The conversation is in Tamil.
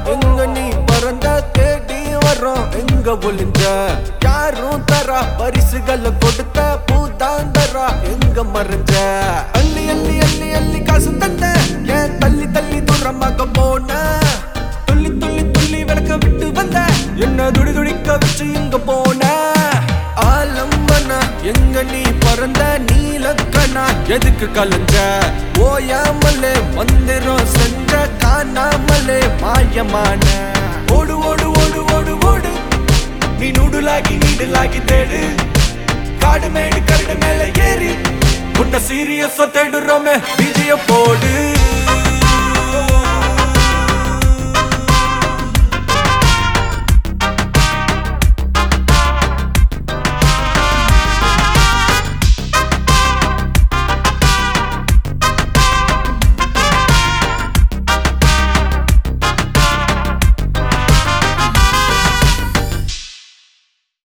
எங்க நீ பறந்த தேடி வரோம் எங்க ஒளிஞ்ச யாரும் தரா பரிசுகளை கொடுத்த பூதாந்தரா எங்க மறைஞ்ச அள்ளி அள்ளி அள்ளி அள்ளி காசு தந்த ஏன் தள்ளி தள்ளி தூரமாக போன துள்ளி துள்ளி துள்ளி விளக்க விட்டு வந்த என்ன துடி துடிக்க வச்சு இங்க போன ஆலம்பனா எங்க நீ பறந்த நீலக்கணா எதுக்கு கலஞ்ச ஓயாமலே மந்திரம் செஞ்ச காணாமலே மாயமான ஓடு ஓடு ஓடு ஓடு ஓடு நீ நூடுலாகி நீடுலாகி தேடு காடு மேடு கரடு மேல ஏறி உன்னை சீரியஸா தேடுறோமே விஜய போடு